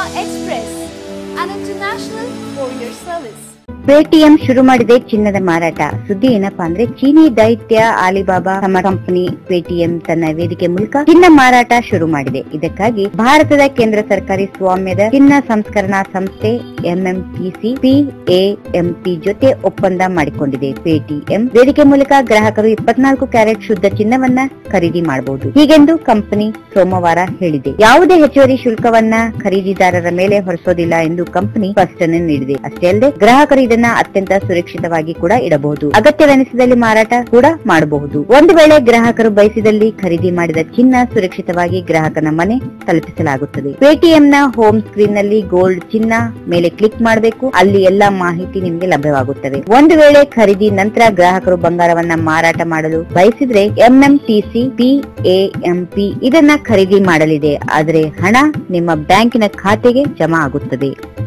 Express, an international courier service. Paytm ಶುರು ಮಾಡಿದೆ ಚಿನ್ನದ ಮಾರಾಟ ಸುದ್ದಿ ಏನಪ್ಪಾ ಅಂದ್ರೆ ಚೀನಿ ದೈತ್ಯ ಆಲಿಬಾಬಾ ತಮ್ಮ ಕಂಪನಿ ಪೇಟಿಎಂ ತನ್ನ ವೇದಿಕೆ ಮೂಲಕ ಚಿನ್ನ ಮಾರಾಟ ಶುರು ಮಾಡಿದೆ ಇದಕ್ಕಾಗಿ ಭಾರತದ ಕೇಂದ್ರ ಸರ್ಕಾರಿ ಸ್ವಾಮ್ಯದ ಚಿನ್ನ ಸಂಸ್ಕರಣಾ ಸಂಸ್ಥೆ ಎಂಎಂಟಿಸಿ ಪಿಎಎಂಪಿ ಜೊತೆ ಒಪ್ಪಂದ ಮಾಡಿಕೊಂಡಿದೆ ಪೇಟಿಎಂ ವೇದಿಕೆ ಮೂಲಕ ಗ್ರಾಹಕರು ಇಪ್ಪತ್ನಾಲ್ಕು ಕ್ಯಾರೆಟ್ ಶುದ್ಧ ಚಿನ್ನವನ್ನ ಖರೀದಿ ಮಾಡಬಹುದು ಹೀಗೆಂದು ಕಂಪನಿ ಸೋಮವಾರ ಹೇಳಿದೆ ಯಾವುದೇ ಹೆಚ್ಚುವರಿ ಶುಲ್ಕವನ್ನ ಖರೀದಿದಾರರ ಮೇಲೆ ಹೊರಿಸೋದಿಲ್ಲ ಎಂದು ಕಂಪನಿ ಸ್ಪಷ್ಟನೆ ನೀಡಿದೆ ಅಷ್ಟೇ ಅಲ್ಲದೆ ಗ್ರಾಹಕರು ಇದನ್ನ ಅತ್ಯಂತ ಸುರಕ್ಷಿತವಾಗಿ ಕೂಡ ಇಡಬಹುದು ಅಗತ್ಯವೆನಿಸಿದಲ್ಲಿ ಮಾರಾಟ ಕೂಡ ಮಾಡಬಹುದು ಒಂದು ವೇಳೆ ಗ್ರಾಹಕರು ಬಯಸಿದಲ್ಲಿ ಖರೀದಿ ಮಾಡಿದ ಚಿನ್ನ ಸುರಕ್ಷಿತವಾಗಿ ಗ್ರಾಹಕನ ಮನೆ ತಲುಪಿಸಲಾಗುತ್ತದೆ ಪೇಟಿಎಂ ನ ಹೋಮ್ ಸ್ಕ್ರೀನ್ ನಲ್ಲಿ ಗೋಲ್ಡ್ ಚಿನ್ನ ಮೇಲೆ ಕ್ಲಿಕ್ ಮಾಡಬೇಕು ಅಲ್ಲಿ ಎಲ್ಲಾ ಮಾಹಿತಿ ನಿಮಗೆ ಲಭ್ಯವಾಗುತ್ತವೆ ಒಂದು ವೇಳೆ ಖರೀದಿ ನಂತರ ಗ್ರಾಹಕರು ಬಂಗಾರವನ್ನ ಮಾರಾಟ ಮಾಡಲು ಬಯಸಿದ್ರೆ ಎಂಎಂಟಿಸಿ ಪಿಎಎಂಪಿ ಇದನ್ನ ಖರೀದಿ ಮಾಡಲಿದೆ ಆದರೆ ಹಣ ನಿಮ್ಮ ಬ್ಯಾಂಕಿನ ಖಾತೆಗೆ ಜಮಾ ಆಗುತ್ತದೆ